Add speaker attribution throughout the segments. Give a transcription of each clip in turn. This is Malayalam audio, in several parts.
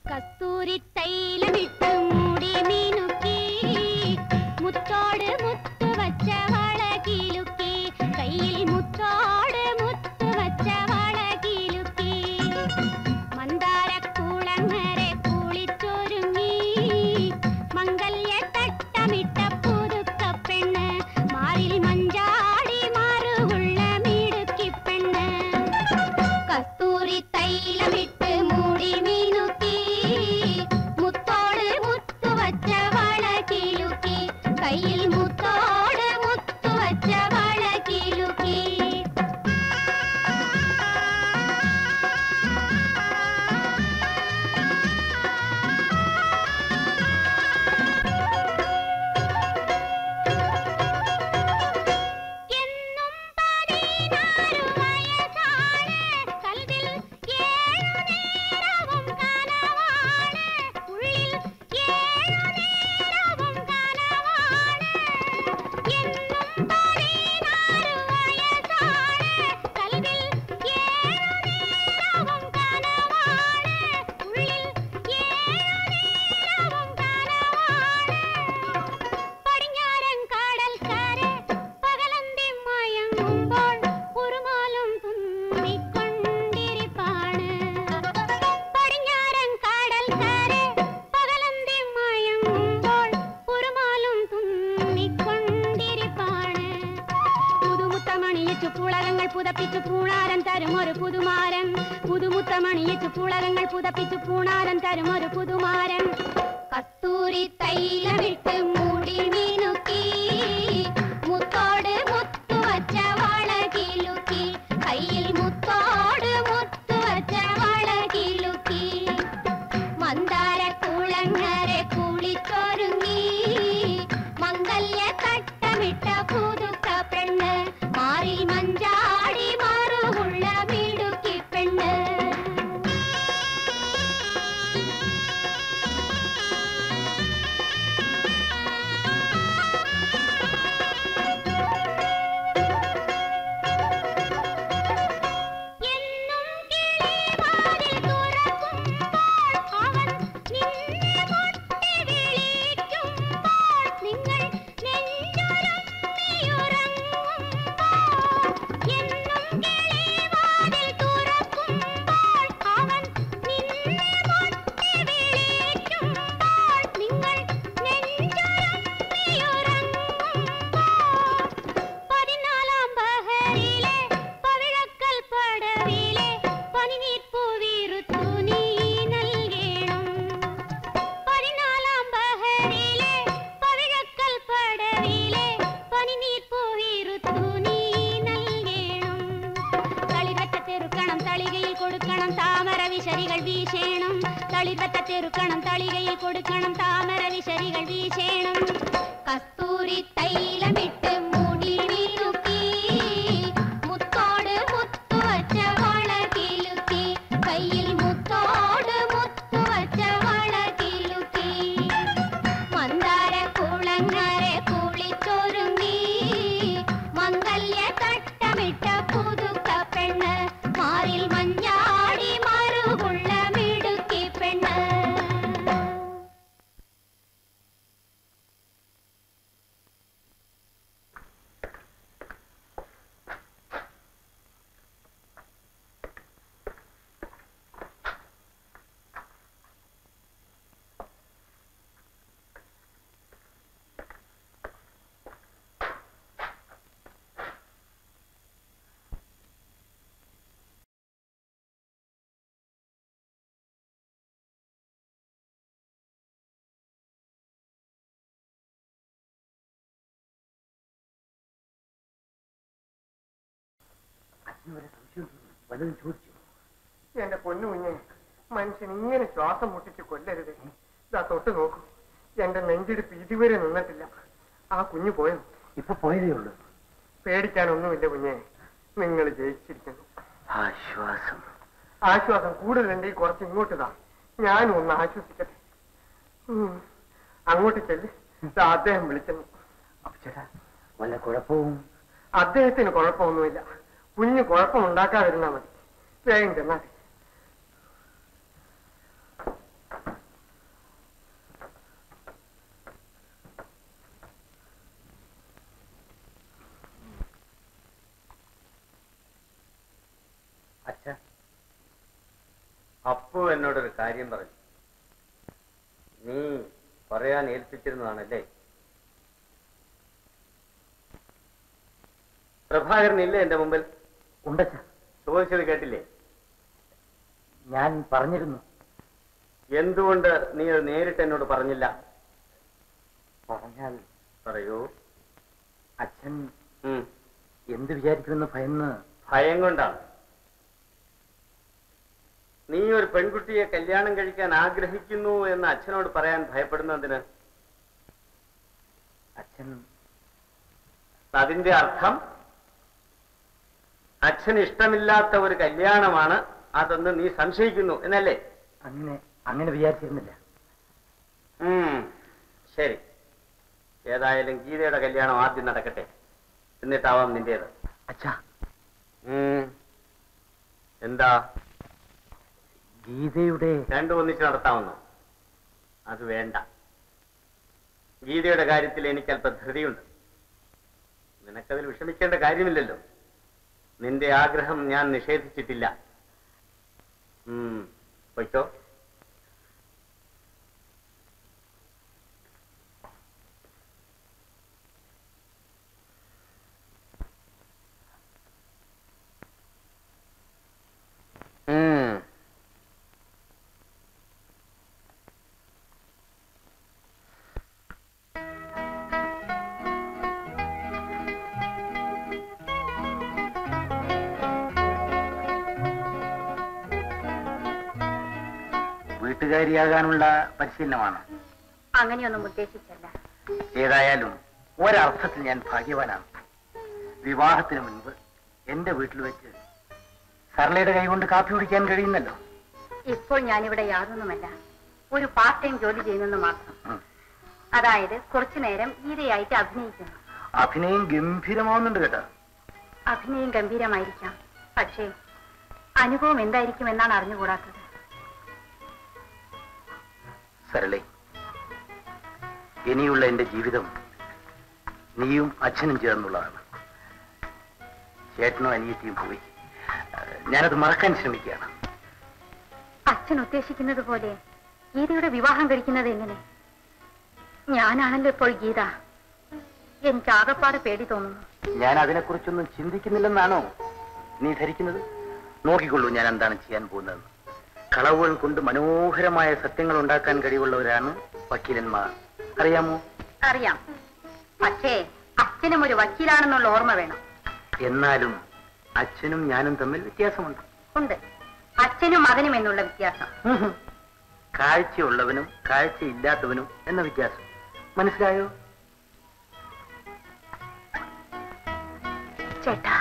Speaker 1: കസ്തൂരി തൈലമിട്ട് മൂടി മിനുക്കി മുത്തോട് മുത്തു വച്ച വള കിലുക്കി കയ്യിൽ മുത്തോട് മുത്തു വച്ച വള കിലുക്കി മന്ദാരക്കൂളങ്ങരെ കുളിച്ചൊരുങ്ങി മംഗല്യ തട്ടമിട്ട പുതുക്ക പെണ്ണ് മാറിൽ മഞ്ചാടി മാറുള്ള മിടുക്കി പെണ്ണ് കസ്തൂരി തൈലമിട്ട് മൂടി മിനുക്കി മുത്തോട് മുത്തു വച്ച വള കിലുക്കി കയ്യിൽ മുത്തോട് മുത്തു വച്ച വള കിലുക്കി എന്നും പതിനാറ് വയസ്സാണ് കൽവിൽ ഏഴു നേരവും കനവാണ് ഉള്ളിൽ ഏഴു നേരവും കനവാണ് എന്നും പതിനാറ് വയസ്സാണ് കൽവിൽ ഏഴു നേരവും കനവാണ് ഉള്ളിൽ ഏഴു നേരവും കനവാണ് പടിഞ്ഞാറൻ കടൽക്കര പകലന്തി മയങ്ങുമ്പോൾ ഉറുമാലും തുന്നിക്കൊണ്ടിരിപ്പാണ് പടിഞ്ഞാറൻ കടൽക്കര പകലന്തി മയങ്ങുമ്പോൾ ഉറുമാലും തുന്നിക്കൊണ്ടിരിപ്പാണ് പുതുമുത്തമണിയിച്ചു പുളകങ്ങൾ പുതപ്പിച്ചു പൂണാരൻ തരും ഒരു പുതുമാരൻ പുതുമുത്തമണിയിച്ചു പുളകങ്ങൾ പുതപ്പിച്ചു പൂണാരൻ തരും ഒരു പുതുമാരൻ കസ്തൂരി തൈലമിട്ട് മൂടി മിനുക്കി മുത്തോട് മുത്തു വച്ച വള കിലുക്കി കയ്യിൽ മുത്തോട് മുത്തു വച്ച വള കിലുക്കി മന്ദാര കുളങ്ങരെ കുളിച്ചൊരുങ്ങി മംഗല്യ തട്ടമിട്ട പുതുക്ക പെണ്ണ് മാറിൽ മഞ്ചാടി മാറുള്ള മിടുക്കി പെണ്ണ് എന്നും കിളിവാതിൽ തുറക്കുമ്പോൾ അവൻ നിന്നെ മുട്ടി വിളിക്കുമ്പോൾ നിങ്ങൾ നെഞ്ചുരുമ്മിയുറങ്ങുമ്പോൾ എന്നും കിളിവാതിൽ തുറക്കുമ്പോൾ അവൻ നിന്നെ മുട്ടി വിളിക്കുമ്പോൾ നിങ്ങൾ നെഞ്ചുരുമ്മിയുറങ്ങുമ്പോൾ പതിനാലാം ബഹറിലെ പവിഴക്കൽ പടവിലെ പനിനീർപ്പൂവിറുത്തു നീ നൽകേണം പതിനാലാം ബഹറിലെ പവിഴക്കൽ പടവിലെ പനിനീർപ്പൂവിറുത്തു നീ നൽകേണം തളിർവറ്റ തെറുക്കണം തളികയിൽ കൊടുക്കണം താമര വിശരികൾ വീശേണം തളിർവറ്റ തെറുക്കണം തളികയിൽ കൊടുക്കണം താമര വിശരികൾ വീശേണം കസ്തൂരി തൈലമിട്ട് മൂടി മിനുക്കി മുത്തോട് മുത്തു വച്ച വള കിലുക്കി കയ്യിൽ മുത്തോട് മുത്തു വച്ച വള കിലുക്കി മന്ദാര കുളങ്ങരെ കുളിച്ചൊരുങ്ങി മംഗല്യ തട്ടമിട്ട പുതുക്ക പെണ്ണ് മാറിൽ മഞ്ഞാടി മറുകുള്ള മിടുക്കി പെണ്ണ്
Speaker 2: വല്ലതും ചോദിച്ചു
Speaker 3: എന്റെ പൊന്നു കുഞ്ഞെ മനുഷ്യൻ ഇങ്ങനെ ശ്വാസം മുട്ടിച്ച് കൊല്ലരുത് ഇതാ തൊട്ട് നോക്കൂ എന്റെ നെഞ്ചിടിപ്പ് ഇതുവരെ നിന്നിട്ടില്ല ആ കുഞ്ഞു പോയോ
Speaker 2: ഇപ്പൊ പോയതേ ഉള്ളൂ
Speaker 3: പേടിക്കാനൊന്നുമില്ല കുഞ്ഞെ നിങ്ങൾ ജയിച്ചിരിക്കുന്നു
Speaker 2: ആശ്വാസം
Speaker 3: ആശ്വാസം കൂടുതലുണ്ടെങ്കിൽ കുറച്ച് ഇങ്ങോട്ട് താ ഞാനും ഒന്ന് ആശ്വസിക്കട്ടെ ഉം. അങ്ങോട്ട് ചെല്ല് ദാ അദ്ദേഹം വിളിക്കുന്നു
Speaker 2: അപ്പച്ചേട്ടാ വല്ല കുഴപ്പവും
Speaker 3: അദ്ദേഹത്തിന് കുഴപ്പമൊന്നുമില്ല കുഞ്ഞ് കുഴപ്പമുണ്ടാക്കാതിരുന്നാ മതി വേഗം ചെന്നാട്ടെ
Speaker 4: അപ്പു എന്നോടൊരു കാര്യം പറഞ്ഞു നീ പറയാൻ ഏൽപ്പിച്ചിരുന്നതാണല്ലേ പ്രഭാകരനില്ലേ എന്റെ മുമ്പിൽ
Speaker 2: ഉണ്ടച്ച
Speaker 4: ചോദിച്ചത് കേട്ടില്ലേ
Speaker 2: ഞാൻ പറഞ്ഞിരുന്നു
Speaker 4: എന്തുകൊണ്ട് നീ അത് നേരിട്ട് എന്നോട് പറഞ്ഞില്ല
Speaker 2: പറഞ്ഞാൽ
Speaker 4: പറയൂ
Speaker 2: അച്ഛൻ
Speaker 4: ഉം.
Speaker 2: എന്ത് വിചാരിക്കുമെന്ന് ഭയന്ന്
Speaker 4: ഭയം കൊണ്ടാണ് നീ ഒരു പെൺകുട്ടിയെ കല്യാണം കഴിക്കാൻ ആഗ്രഹിക്കുന്നു എന്ന് അച്ഛനോട് പറയാൻ ഭയപ്പെടുന്നതിന്
Speaker 2: അച്ഛൻ
Speaker 4: അതിന്റെ അർത്ഥം അച്ഛന് ഇഷ്ടമില്ലാത്ത ഒരു കല്യാണമാണ് അതെന്ന് നീ സംശയിക്കുന്നു എന്നല്ലേ
Speaker 2: അങ്ങനെ അങ്ങനെ വിചാരിച്ചിരുന്നില്ല
Speaker 4: ഉം, ശരി ഏതായാലും ഗീതയുടെ കല്യാണം ആദ്യം നടക്കട്ടെ എന്നിട്ടാവാം നിന്റേത്
Speaker 2: അച്ഛാ
Speaker 4: ഉം. എന്താ
Speaker 2: ഗീതയുടെ
Speaker 4: രണ്ടും ഒന്നിച്ച് നടത്താമെന്നോ അത് വേണ്ട ഗീതയുടെ കാര്യത്തിൽ എനിക്ക് അല്പം ധൃതിയുണ്ട് നിനക്കതിൽ വിഷമിക്കേണ്ട കാര്യമില്ലല്ലോ നിന്റെ ആഗ്രഹം ഞാൻ നിഷേധിച്ചിട്ടില്ല ഉം, പൊയ്ക്കോ ഉം.
Speaker 2: വീട്ടുകാരിയാകാനുള്ള പരിശീലനമാണ്
Speaker 5: അങ്ങനെയൊന്നും ഉദ്ദേശിച്ചല്ല
Speaker 2: ഏതായാലും ഒരർത്ഥത്തിൽ ഞാൻ ഭാഗ്യവാനാണ് വിവാഹത്തിന് മുൻപ് എന്റെ വീട്ടിൽ വെച്ച് സരളയുടെ കൈകൊണ്ട് കാപ്പി കുടിക്കാൻ കഴിയുന്നല്ലോ
Speaker 5: ഇപ്പോൾ ഞാനിവിടെ യാതൊന്നുമല്ല ഒരു പാർട്ട് ടൈം ജോലി ചെയ്യുന്നെന്ന് മാത്രം
Speaker 2: ഉം.
Speaker 5: അതായത് കുറച്ചു നേരം ഗീതയായിട്ട് അഭിനയിക്കുന്നു
Speaker 2: അഭിനയം ഗംഭീരമാവുന്നുണ്ട് കേട്ടോ
Speaker 5: അഭിനയം ഗംഭീരമായിരിക്കാം പക്ഷേ അനുഭവം എന്തായിരിക്കും എന്നാണ് അറിഞ്ഞുകൂടാത്തത്
Speaker 2: സരളെ ഇനിയുള്ള എന്റെ ജീവിതം നീയും അച്ഛനും ചേർന്നുള്ളതാണ് ചേട്ടനും അനിയത്തിയും പോയി ഏഹ്, ഞാനത് മറക്കാൻ ശ്രമിക്കുകയാണ്
Speaker 5: അച്ഛൻ ഉദ്ദേശിക്കുന്നത് പോലെ ഗീതയുടെ വിവാഹം കഴിക്കുന്നത് എങ്ങനെ ഞാനാണല്ലോ ഇപ്പോൾ ഗീത എനിക്ക് ആകപ്പാടെ പേടി തോന്നുന്നു
Speaker 2: ഞാൻ അതിനെക്കുറിച്ചൊന്നും ചിന്തിക്കുന്നില്ലെന്നാണോ നീ ധരിക്കുന്നത് നോക്കിക്കൊള്ളൂ ഞാൻ എന്താണ് ചെയ്യാൻ പോകുന്നത് കളവുകൾ കൊണ്ട് മനോഹരമായ സത്യങ്ങൾ ഉണ്ടാക്കാൻ കഴിവുള്ളവരാണ് വക്കീലന്മാർ അറിയാമോ
Speaker 5: അറിയാം പക്ഷേ അച്ഛനും ഒരു വക്കീലാണെന്നുള്ള ഓർമ്മ വേണം
Speaker 2: എന്നാലും അച്ഛനും ഞാനും തമ്മിൽ വ്യത്യാസമുണ്ട്
Speaker 5: ഉണ്ട് അച്ഛനും മകനും എന്നുള്ള വ്യത്യാസം
Speaker 2: ഉഹും. കാഴ്ചയുള്ളവനും കാഴ്ചയില്ലാത്തവനും എന്ന വ്യത്യാസം മനസ്സിലായോ
Speaker 5: ചേട്ടാ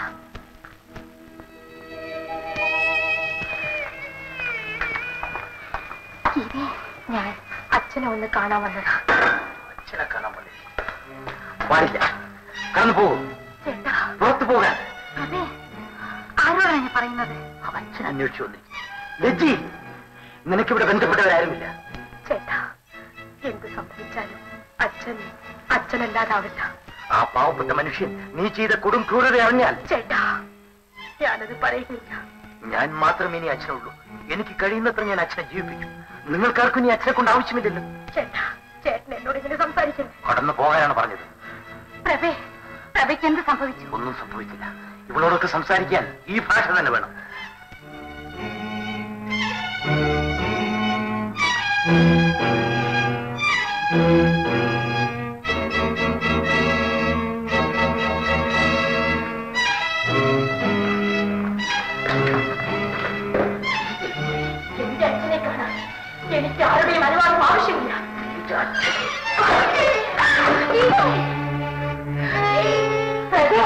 Speaker 5: ഗീതേ, ഞാൻ അച്ഛനെ ഒന്ന് കാണാൻ വന്നതാ
Speaker 2: അച്ഛനെ കാണാൻ വന്നില്ല പാടില്ല കടന്നു പോകും
Speaker 5: ചേട്ടാ
Speaker 2: പുറത്തു പോകാൻ
Speaker 5: അതെ ആരോടാണ് ഞാൻ പറയുന്നത്
Speaker 2: അച്ഛൻ അന്വേഷിച്ചു വന്നിരിക്കും ലജ്ജി നിനക്കിവിടെ ബന്ധപ്പെട്ടവരാരുമില്ല
Speaker 5: ചേട്ടാ എന്ത് സംഭവിച്ചാലും അച്ഛൻ അച്ഛനല്ലാതാവില്ല
Speaker 2: ആ പാവപ്പെട്ട മനുഷ്യൻ നീ ചെയ്ത കൊടും ക്രൂരത അറിഞ്ഞാൽ
Speaker 5: ചേട്ടാ ഞാനത് പറയുകയില്ല
Speaker 2: ഞാൻ മാത്രമേ ഇനി അച്ഛനുള്ളൂ എനിക്ക് കഴിയുന്നത്ര ഞാൻ അച്ഛനെ ജീവിപ്പിക്കും നിങ്ങൾക്കാർക്കും ഇനി അച്ഛനെ കൊണ്ട് ആവശ്യമില്ലല്ലോ
Speaker 5: ചേട്ടാ ചേട്ടൻ എന്നോട് ഇങ്ങനെ സംസാരിക്കുന്നു
Speaker 2: കടന്നു പോകാനാണ് പറഞ്ഞത്
Speaker 5: പ്രഭേ പ്രഭയ്ക്ക് എന്ത് സംഭവിച്ചു
Speaker 2: ഒന്നും സംഭവിച്ചില്ല ഇവളോടൊക്കെ സംസാരിക്കാൻ ഈ ഭാഷ തന്നെ വേണം
Speaker 5: എന്റെ അച്ഛനെ കാണാൻ എനിക്ക് ആരുടെയും അനുവാദം ആവശ്യമില്ല പ്രഭേ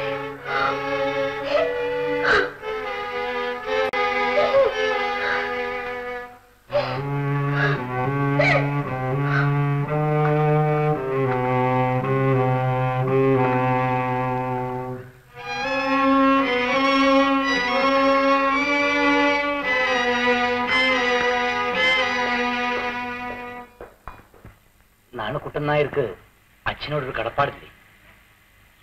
Speaker 2: നാണുക്കുട്ടൻ നായർക്ക് അച്ഛനോടൊരു കടപ്പാടില്ലേ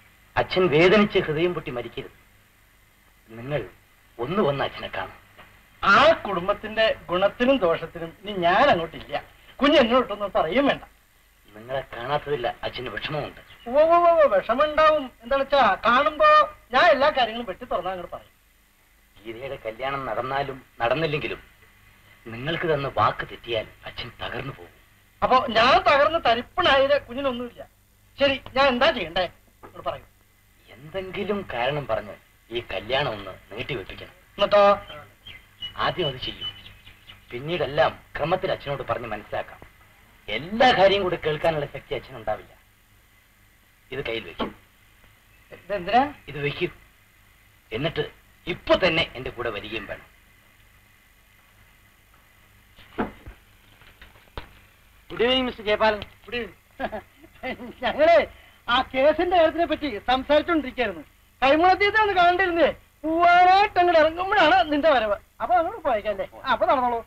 Speaker 2: അച്ഛൻ വേദനിച്ച് ഹൃദയം പൊട്ടി മരിക്കരുത് നിങ്ങൾ ഒന്ന് വന്ന് അച്ഛനെ കാണും
Speaker 6: ആ കുടുംബത്തിന്റെ ഗുണത്തിനും ദോഷത്തിനും ഇനി ഞാൻ അങ്ങോട്ടില്ല കുഞ്ഞ് എന്നോട്ടൊന്നും പറയും വേണ്ട
Speaker 2: നിങ്ങളെ കാണാത്തതില്ല അച്ഛന് വിഷമമുണ്ട്
Speaker 6: ഓ ഓ ഓ വിഷമുണ്ടാവും എന്താ വെച്ചാ കാണുമ്പോ ഞാൻ എല്ലാ കാര്യങ്ങളും വെട്ടി തുറന്നാ അങ്ങോട്ട് പറയും
Speaker 2: ഗീതയുടെ കല്യാണം നടന്നാലും നടന്നില്ലെങ്കിലും നിങ്ങൾക്ക് തന്ന വാക്ക് തെറ്റിയാൽ അച്ഛൻ തകർന്നു പോകും
Speaker 6: അപ്പൊ ഞാൻ തകർന്ന് തരിപ്പണായത് കുഞ്ഞിനൊന്നുമില്ല ശരി ഞാൻ എന്താ ചെയ്യണ്ടേ അങ്ങോട്ട് പറയും
Speaker 2: എന്തെങ്കിലും കാരണം പറഞ്ഞ് ഈ കല്യാണം ഒന്ന് നീട്ടിവെപ്പിക്കണം
Speaker 6: എന്നിട്ടോ
Speaker 2: ആദ്യം അത് ചെയ്യും പിന്നീടെല്ലാം ക്രമത്തിൽ അച്ഛനോട് പറഞ്ഞ് മനസ്സിലാക്കാം എല്ലാ കാര്യം കൂടി കേൾക്കാനുള്ള ശക്തി അച്ഛനുണ്ടാവില്ല ഇത് കയ്യിൽ വെക്കും
Speaker 6: ഇതെന്തിനാ
Speaker 2: ഇത് വെക്കൂ എന്നിട്ട് ഇപ്പൊ തന്നെ എന്റെ കൂടെ വരികയും വേണം
Speaker 6: good evening mister Jayapalan good ഞങ്ങള് ആ കേസിന്റെ കാര്യത്തിനെ പറ്റി സംസാരിച്ചോണ്ടിരിക്കായിരുന്നു കൈമുളത്തീത്തെ ഒന്ന് കാണണ്ടിരുന്നേ പോവാനായിട്ട് അങ്ങോട്ട് ഇറങ്ങുമ്പോഴാണ് നിന്റെ വരവ് അപ്പൊ അങ്ങോട്ട് പോയേക്കല്ലേ ആ, അപ്പൊ നടന്നോളൂ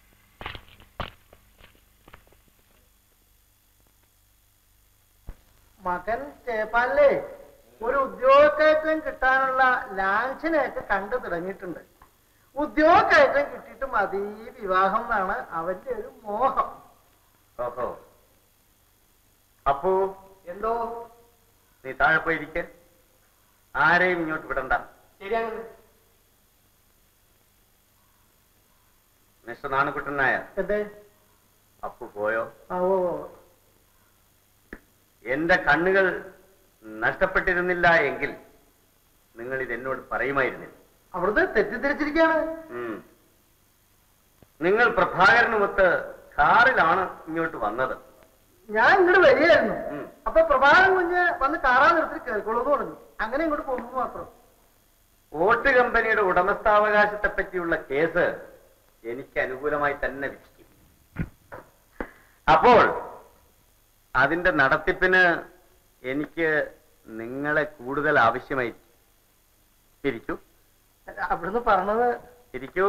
Speaker 3: മകൻ സ്റ്റേപ്പാനിലെ ഒരു ഉദ്യോഗക്കയറ്റം കിട്ടാനുള്ള ലാഞ്ചനയൊക്കെ കണ്ടു തുടങ്ങിയിട്ടുണ്ട് ഉദ്യോഗക്കയറ്റം കിട്ടിയിട്ട് മതി വിവാഹം എന്നാണ് അവന്റെ ഒരു മോഹം
Speaker 4: ഓഹോ അപ്പോ
Speaker 3: എന്തോ
Speaker 4: നീ താഴെ പോയിരിക്ക ആരെയും ഇങ്ങോട്ട് വിടണ്ട
Speaker 3: ശരിയാണ്
Speaker 4: മിസ്റ്റർ നാണുകുട്ടൻ നായർ
Speaker 3: എന്തേ
Speaker 4: അപ്പു പോയോ
Speaker 3: ആ ഓ ഓ.
Speaker 4: എന്റെ കണ്ണുകൾ നഷ്ടപ്പെട്ടിരുന്നില്ല എങ്കിൽ നിങ്ങൾ ഇത് എന്നോട് പറയുമായിരുന്നില്ല
Speaker 3: അവിടുത്തെ തെറ്റിദ്ധരിച്ചിരിക്കാണ്
Speaker 4: ഉം. നിങ്ങൾ പ്രഭാകരനുമൊത്ത് കാറിലാണ് ഇങ്ങോട്ട് വന്നത്
Speaker 3: ഞാൻ ഇങ്ങോട്ട് വരികയായിരുന്നു
Speaker 4: ഉം.
Speaker 3: അപ്പൊ പ്രഭാകരൻ കുഞ്ഞ് വന്ന് കാറാ നിർത്തി കേൾക്കുള്ളൂ എന്ന് പറഞ്ഞു അങ്ങനെ ഇങ്ങോട്ട് പോകുന്നു മാത്രം
Speaker 4: വോട്ട് കമ്പനിയുടെ ഉടമസ്ഥാവകാശത്തെ പറ്റിയുള്ള കേസ് എനിക്ക് അനുകൂലമായി തന്നെ വിധിക്കും അപ്പോൾ അതിന്റെ നടത്തിപ്പിന് എനിക്ക് നിങ്ങളെ കൂടുതൽ ആവശ്യമായിരിക്കും ഇരിക്കൂ
Speaker 3: അവിടുന്ന് പറഞ്ഞത്
Speaker 4: ഇരിക്കൂ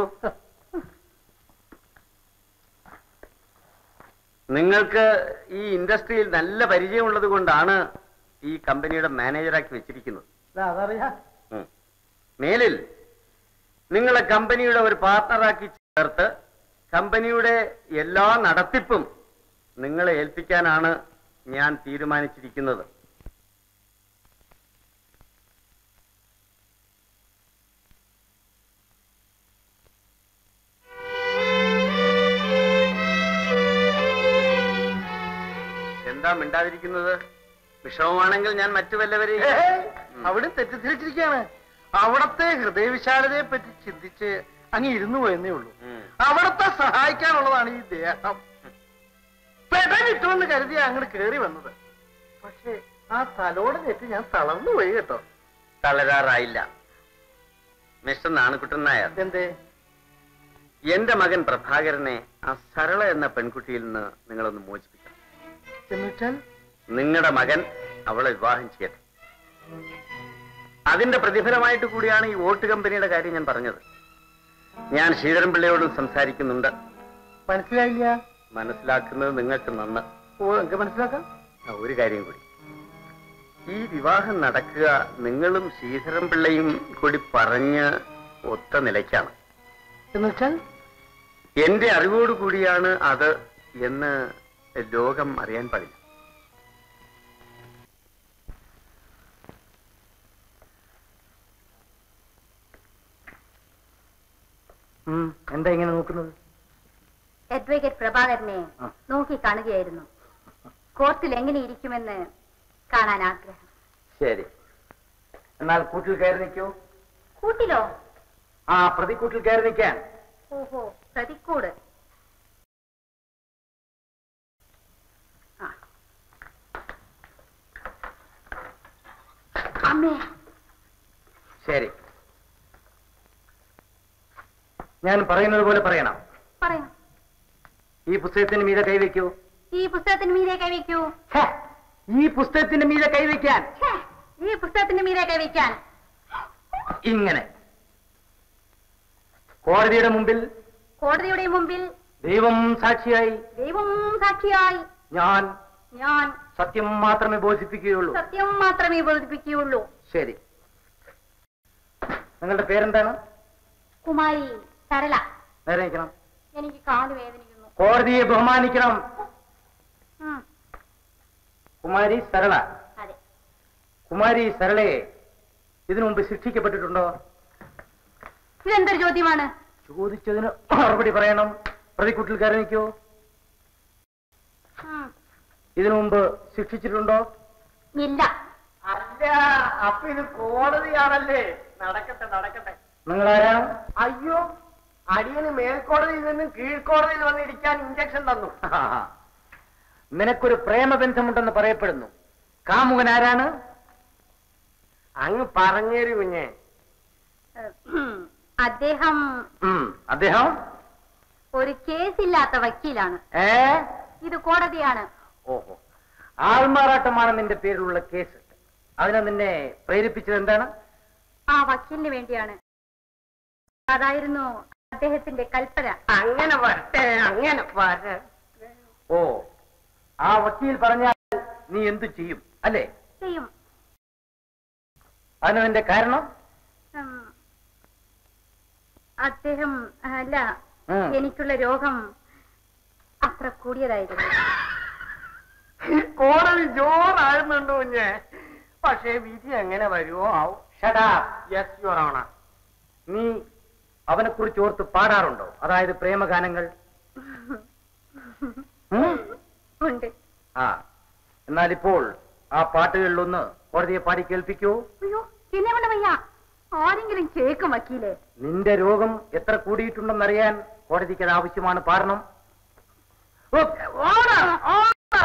Speaker 4: നിങ്ങൾക്ക് ഈ ഇൻഡസ്ട്രിയിൽ നല്ല പരിചയമുള്ളത് കൊണ്ടാണ് ഈ കമ്പനിയുടെ മാനേജറാക്കി വെച്ചിരിക്കുന്നത്
Speaker 3: ദാ, അതറിയാ
Speaker 4: ഉം. മേലിൽ നിങ്ങളെ കമ്പനിയുടെ ഒരു പാർട്ണറാക്കി ചേർത്ത് കമ്പനിയുടെ എല്ലാ നടത്തിപ്പും നിങ്ങളെ ഏൽപ്പിക്കാനാണ് ഞാൻ തീരുമാനിച്ചിരിക്കുന്നത് എന്താ മിണ്ടാതിരിക്കുന്നത് വിഷമമാണെങ്കിൽ ഞാൻ മറ്റു വല്ലവരെയും ഉം.
Speaker 3: അവിടെ തെറ്റിദ്ധരിച്ചിരിക്കാണ് അവിടത്തെ ഹൃദയവിശാലതയെ പറ്റി ചിന്തിച്ച് അങ്ങ് ഇരുന്നു പോയെന്നേ ഉള്ളൂ
Speaker 4: ഉം.
Speaker 3: അവിടത്തെ സഹായിക്കാനുള്ളതാണ് ഈ ദേഹം പെട കിട്ടുമെന്ന് കരുതി അങ്ങോട്ട് കേറി വന്നത് പക്ഷേ ആ തലോട് തെറ്റി ഞാൻ തളർന്നു പോയി കേട്ടോ
Speaker 4: തളരാറായില്ല മിസ്റ്റർ നാണുക്കുട്ടൻ നായർ
Speaker 3: എന്തേ
Speaker 4: എന്റെ മകൻ പ്രഭാകരനെ ആ സരള എന്ന പെൺകുട്ടിയിൽ നിന്ന് നിങ്ങളൊന്ന് മോചിപ്പിക്കണം
Speaker 3: എന്നുവെച്ചാൽ
Speaker 4: നിങ്ങളുടെ മകൻ അവളെ വിവാഹം ചെയ്യട്ടെ അതിന്റെ പ്രതിഫലമായിട്ട് കൂടിയാണ് ഈ വോട്ട് കമ്പനിയുടെ കാര്യം ഞാൻ പറഞ്ഞത് ഞാൻ ശ്രീധരൻപിള്ളയോടും സംസാരിക്കുന്നുണ്ട്
Speaker 3: മനസ്സിലായില്ല
Speaker 4: മനസ്സിലാക്കുന്നത് നിങ്ങൾക്ക് നന്ന്
Speaker 3: ഓ എനിക്ക് മനസ്സിലാക്കാം
Speaker 4: ആ, ഒരു കാര്യം കൂടി ഈ വിവാഹം നടക്കുക നിങ്ങളും ശ്രീധരൻപിള്ളയും കൂടി പറഞ്ഞ് ഒത്ത നിലയ്ക്കാണ്
Speaker 3: എന്നുവെച്ചാൽ
Speaker 4: എന്റെ അറിവോട് കൂടിയാണ് അത് എന്ന് ലോകം അറിയാൻ പാടില്ല
Speaker 2: ഉം, എന്താ ഇങ്ങനെ നോക്കുന്നത്
Speaker 5: അഡ്വക്കേറ്റ് പ്രഭാകരനെ
Speaker 2: ആ.
Speaker 5: നോക്കി കാണുകയായിരുന്നു കോർട്ടിൽ എങ്ങനെ ഇരിക്കുമെന്ന് കാണാൻ ആഗ്രഹം
Speaker 2: ശരി എന്നാൽ കൂട്ടിൽ കയറി നിൽക്കൂ
Speaker 5: കൂട്ടിലോ
Speaker 2: ആ പ്രതിക്കൂട്ടിൽ കയറി നിൽക്കാൻ
Speaker 5: ഓഹോ പ്രതിക്കൂട് ആ. അമ്മേ
Speaker 2: ശരി ഞാൻ പറയുന്നത് പോലെ പറയണം
Speaker 5: പറയൂ
Speaker 2: ഈ പുസ്തകത്തിന് മീതെ കൈവയ്ക്കൂ
Speaker 5: ഈ പുസ്തകത്തിന് മീതെ കൈവയ്ക്കൂ
Speaker 2: ഛേ, ഈ പുസ്തകത്തിന്റെ മീതെ കൈവയ്ക്കാൻ
Speaker 5: ഛേ, ഈ പുസ്തകത്തിന് മീതെ കൈവയ്ക്കാൻ
Speaker 2: ഇങ്ങനെ കോടതിയുടെ മുമ്പിൽ
Speaker 5: കോടതിയുടെ മുമ്പിൽ
Speaker 2: ദൈവം സാക്ഷിയായി
Speaker 5: ദൈവം സാക്ഷിയായി
Speaker 2: ഞാൻ
Speaker 5: ഞാൻ
Speaker 2: സത്യം മാത്രമേ ബോധിപ്പിക്കുകയുള്ളൂ
Speaker 5: സത്യം മാത്രമേ ബോധിപ്പിക്കുകയുള്ളൂ
Speaker 2: ശരി നിങ്ങളുടെ പേരെന്താണ്
Speaker 5: കുമാരി സരള
Speaker 2: നേരെ നിൽക്കണം
Speaker 5: എനിക്ക് കാല് വേദനിക്കുന്നു
Speaker 2: കോടതിയെ ബഹുമാനിക്കണം
Speaker 5: ഉം,
Speaker 2: കുമാരി സരള
Speaker 5: അതെ
Speaker 2: കുമാരി സരളയെ ഇതിനു മുമ്പ് ശിക്ഷിക്കപ്പെട്ടിട്ടുണ്ടോ
Speaker 5: ഇതെന്തൊരു ചോദ്യമാണ്
Speaker 2: ചോദിച്ചതിന് മറുപടി പറയണം പ്രതിക്കൂട്ടിൽ കയറി നിൽക്കൂ
Speaker 5: ഉം,
Speaker 2: ഇതിനു മുമ്പ് ശിക്ഷിച്ചിട്ടുണ്ടോ
Speaker 5: ഇല്ല
Speaker 3: അല്ല അപ്പൊ ഇത് കോടതിയാണല്ലേ നടക്കട്ടെ നടക്കട്ടെ
Speaker 2: നിങ്ങളാരാണ്
Speaker 3: അയ്യോ അടിയന് മേൽക്കോടതിയിൽ നിന്നും കീഴ്ക്കോടതിയിൽ വന്നിരിക്കാൻ ഇഞ്ചക്ഷൻ തന്നു
Speaker 2: നിനക്കൊരു പ്രേമബന്ധമുണ്ടെന്ന് പറയപ്പെടുന്നു കാമുകൻ ആരാണ്
Speaker 3: അങ്ങ് പറഞ്ഞേരു കുഞ്ഞെ
Speaker 5: ഉം, അദ്ദേഹം
Speaker 2: ഉം, അദ്ദേഹം
Speaker 5: ഒരു കേസില്ലാത്ത വക്കീലാണ്
Speaker 2: ഏ
Speaker 5: ഇത് കോടതിയാണ്
Speaker 2: ഓഹോ ആൾമാറാട്ടമാണ് നിന്റെ പേരിലുള്ള കേസ് അതിനെ നിന്നെ പ്രേരിപ്പിച്ചത് എന്താണ്
Speaker 5: ആ വക്കീലിന് വേണ്ടിയാണ് അതായിരുന്നു അദ്ദേഹത്തിന്റെ കൽപ്പന
Speaker 3: അങ്ങനെ വരട്ടെ അങ്ങനെ വര
Speaker 2: ഓ ആ വക്കീൽ പറഞ്ഞാൽ നീ എന്തു ചെയ്യും അല്ലേ
Speaker 5: ചെയ്യും
Speaker 2: അതിന് നിന്റെ കാരണം
Speaker 5: ഉം, അദ്ദേഹം അല്ല
Speaker 2: ഉം.
Speaker 5: എനിക്കുള്ള രോഗം അത്ര കൂടിയതായിരുന്നു
Speaker 3: കോടതി ജോറാകുന്നുണ്ട് കുഞ്ഞെ പക്ഷേ വിധി എങ്ങനെ വരുമോ ആവും
Speaker 2: ഷടാ
Speaker 3: യെസ് യുവർ ഓണർ
Speaker 2: നീ അവനെ കുറിച്ച് ഓർത്ത് പാടാറുണ്ടോ അതായത് പ്രേമഗാനങ്ങൾ ഉം?
Speaker 5: ഉണ്ട്
Speaker 2: ആ എന്നാൽ ഇപ്പോൾ ആ പാട്ടുകളിലൊന്ന് കോടതിയെ പാടി കേൾപ്പിക്കൂ
Speaker 5: അയ്യോ എന്നെ കൊണ്ട് വയ്യ ആരെങ്കിലും കേക്കും വക്കീലേ
Speaker 2: നിന്റെ രോഗം എത്ര കൂടിയിട്ടുണ്ടെന്നറിയാൻ കോടതിക്ക് അത് ആവശ്യമാണ് പാടണം
Speaker 3: ഓർഡർ ഓർഡർ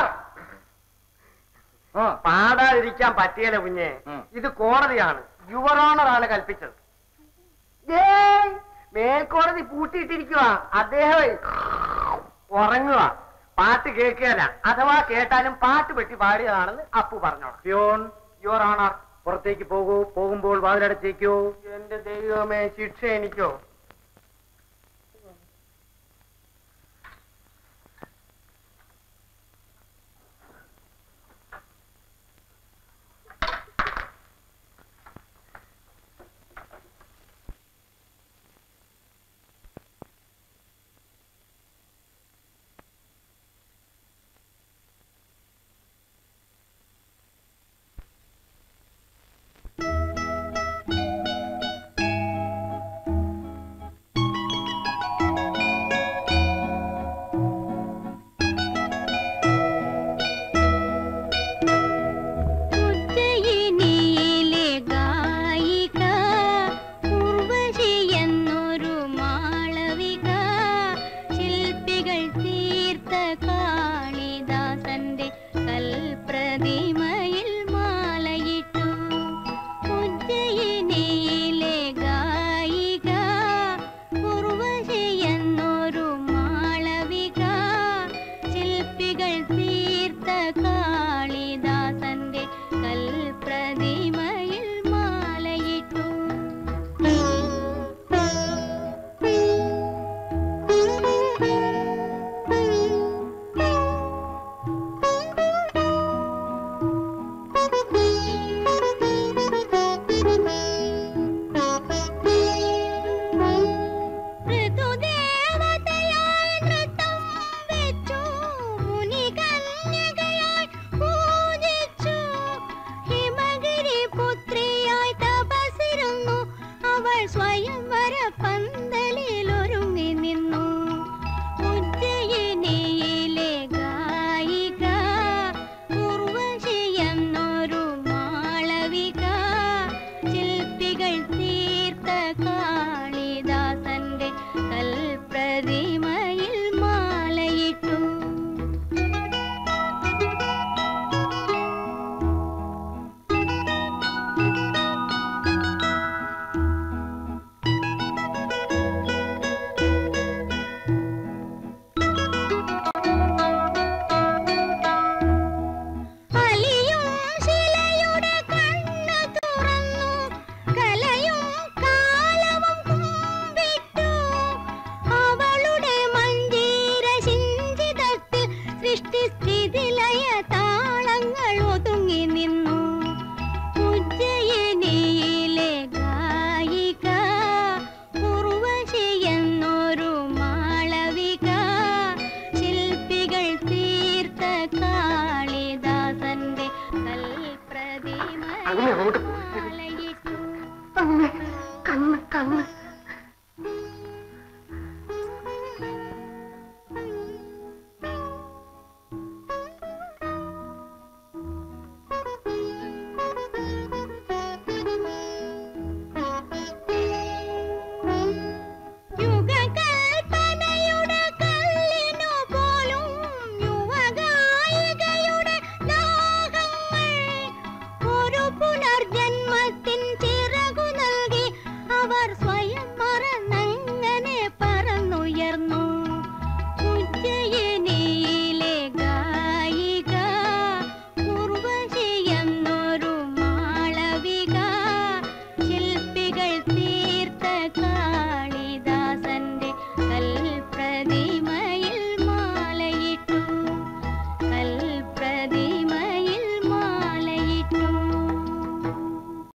Speaker 2: ആ
Speaker 3: പാടാതിരിക്കാൻ പറ്റിയല്ല കുഞ്ഞെ
Speaker 2: ഉം.
Speaker 3: ഇത് കോടതിയാണ് യുവർ ഓണർ ആണ് കൽപ്പിച്ചത് ഏയ്, മേൽക്കോടതി പൂട്ടിയിട്ടിരിക്കുക അദ്ദേഹം ഉറങ്ങുക പാട്ട് കേൾക്കുകയല്ല അഥവാ കേട്ടാലും പാട്ട് പെട്ടി പാടിയതാണെന്ന് അപ്പു പറഞ്ഞോളാം
Speaker 2: പ്യോൺ
Speaker 3: യുവർ ഓണർ
Speaker 2: പുറത്തേക്ക് പോകൂ പോകുമ്പോൾ വാതിലടച്ചേക്കോ
Speaker 3: എന്റെ ദൈവമേ ശിക്ഷ എനിക്കോ